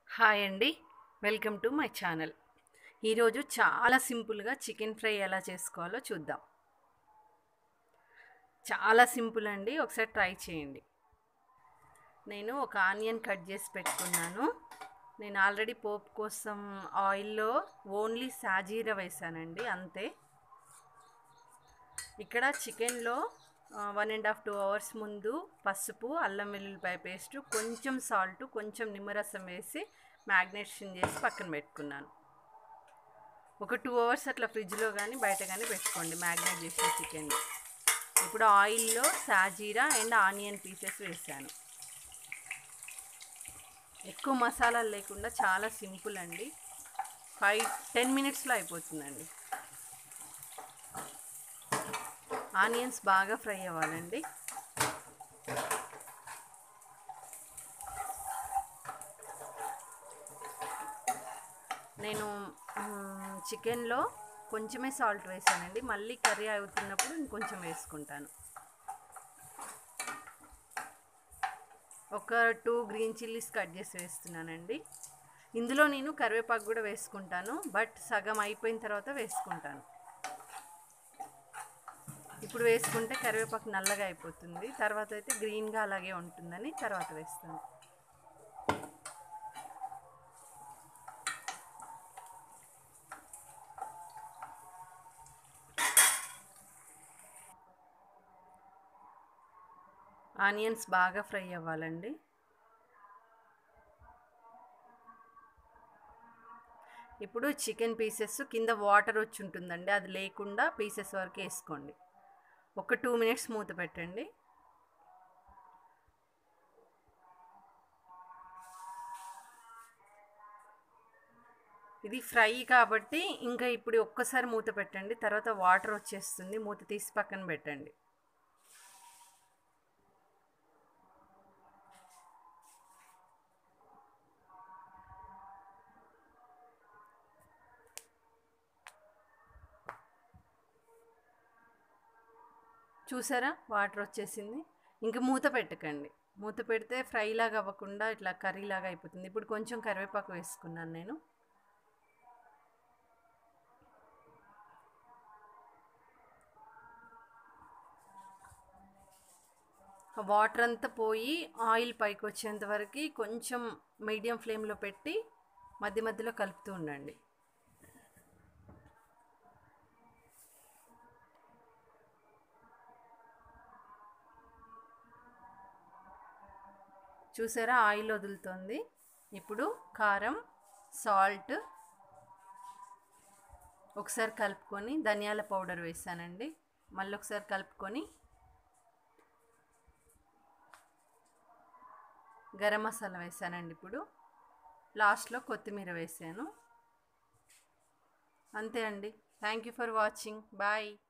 hi అండి welcome to my channel ఈరోజు చాలా సింపుల్గా చికెన్ ఫ్రై ఎలా చేసుకోవాలో చూద్దాం చాలా సింపుల్ అండి ఒకసారి ట్రై చేయండి నేను ఒక ఆనియన్ కట్ చేసి పెట్టుకున్నాను నేను ఆల్రెడీ పోపు కోసం ఆయిల్లో ఓన్లీ సాజీరా వేసానండి అంతే ఇక్కడ చికెన్లో one and half two hours ముందు పసుపు అల్లం వెల్లుల్లిపాయ పేస్ట్ కొంచెం సాల్ట్ కొంచెం నిమ్మరసం వేసి మ్యాగ్నేషన్ చేసి పక్కన పెట్టుకున్నాను ఒక టూ అవర్స్ అట్లా ఫ్రిడ్జ్లో కానీ బయట కానీ పెట్టుకోండి మ్యాగ్నేట్ చేసిన చికెన్ ఇప్పుడు ఆయిల్లో సాజీరా అండ్ ఆనియన్ పీసెస్ వేసాను ఎక్కువ మసాలాలు లేకుండా చాలా సింపుల్ అండి ఫైవ్ టెన్ మినిట్స్లో అయిపోతుందండి ఆనియన్స్ బాగా ఫ్రై అవ్వాలండి నేను చికెన్లో కొంచెమే సాల్ట్ వేసానండి మళ్ళీ కర్రీ అవుతున్నప్పుడు ఇంకొంచెం వేసుకుంటాను ఒక టూ గ్రీన్ చిల్లీస్ కట్ చేసి వేస్తున్నానండి ఇందులో నేను కరివేపాకు కూడా వేసుకుంటాను బట్ సగం అయిపోయిన తర్వాత వేసుకుంటాను ఇప్పుడు వేసుకుంటే కరివేపాకు నల్లగా అయిపోతుంది తర్వాత అయితే గ్రీన్గా అలాగే ఉంటుందని తర్వాత వేస్తాను ఆనియన్స్ బాగా ఫ్రై అవ్వాలండి ఇప్పుడు చికెన్ పీసెస్ కింద వాటర్ వచ్చి ఉంటుందండి అది లేకుండా పీసెస్ వరకు వేసుకోండి ఒక టూ మినిట్స్ మూత పెట్టండి ఇది ఫ్రై కాబట్టి ఇంకా ఇప్పుడు ఒక్కసారి మూత పెట్టండి తర్వాత వాటర్ వచ్చేస్తుంది మూత తీసి పక్కన పెట్టండి చూసారా వాటర్ వచ్చేసింది ఇంకా మూత పెట్టకండి మూత పెడితే ఫ్రై లాగా అవ్వకుండా ఇట్లా కర్రీ లాగా అయిపోతుంది ఇప్పుడు కొంచెం కరివేపాకు వేసుకున్నాను నేను వాటర్ అంతా పోయి ఆయిల్ పైకి వచ్చేంత వరకు కొంచెం మీడియం ఫ్లేమ్లో పెట్టి మధ్య మధ్యలో కలుపుతూ ఉండండి చూసారా ఆయిల్ వదులుతుంది ఇప్పుడు కారం సాల్ట్ ఒకసారి కలుపుకొని ధనియాల పౌడర్ వేసానండి మళ్ళీ ఒకసారి కలుపుకొని గరం మసాలా వేసానండి ఇప్పుడు లాస్ట్లో కొత్తిమీర వేసాను అంతే అండి thank you for watching bye